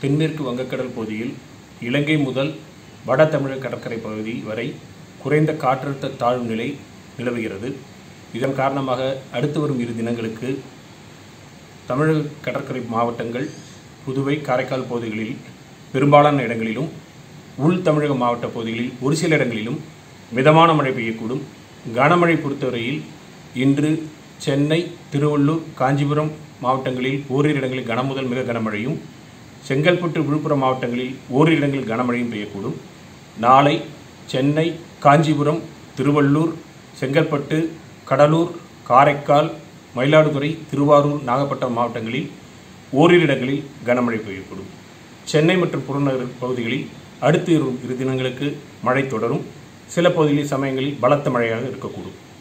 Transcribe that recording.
தென்மேற்கு வங்கக்கடல் பகுதியில் இலங்கை முதல் வட தமிழக கடற்கரை பகுதி வரை குறைந்த காற்றழுத்த தாழ்வு நிலை நிலவுகிறது இதன் காரணமாக அடுத்து வரும் இரு தினங்களுக்கு தமிழக கடற்கரை மாவட்டங்கள் புதுவை காரைக்கால் பகுதிகளில் பெரும்பாலான இடங்களிலும் உள் தமிழக மாவட்ட பகுதிகளில் ஒரு சில இடங்களிலும் மிதமான மழை பெய்யக்கூடும் கனமழை பொறுத்தவரையில் இன்று சென்னை திருவள்ளூர் காஞ்சிபுரம் மாவட்டங்களில் ஓரிரு இடங்களில் கனமுதல் மிக கனமழையும் செங்கல்பட்டு விழுப்புரம் மாவட்டங்களில் ஓரிரு இடங்களில் கனமழையும் பெய்யக்கூடும் நாளை சென்னை காஞ்சிபுரம் திருவள்ளூர் செங்கல்பட்டு கடலூர் காரைக்கால் மயிலாடுதுறை திருவாரூர் நாகப்பட்டினம் மாவட்டங்களில் ஓரிரு இடங்களில் கனமழை பெய்யக்கூடும் சென்னை மற்றும் புறநகர் பகுதிகளில் அடுத்த இரு இரு தினங்களுக்கு மழை தொடரும் சில பகுதிகளில் சமயங்களில் பலத்த மழையாக இருக்கக்கூடும்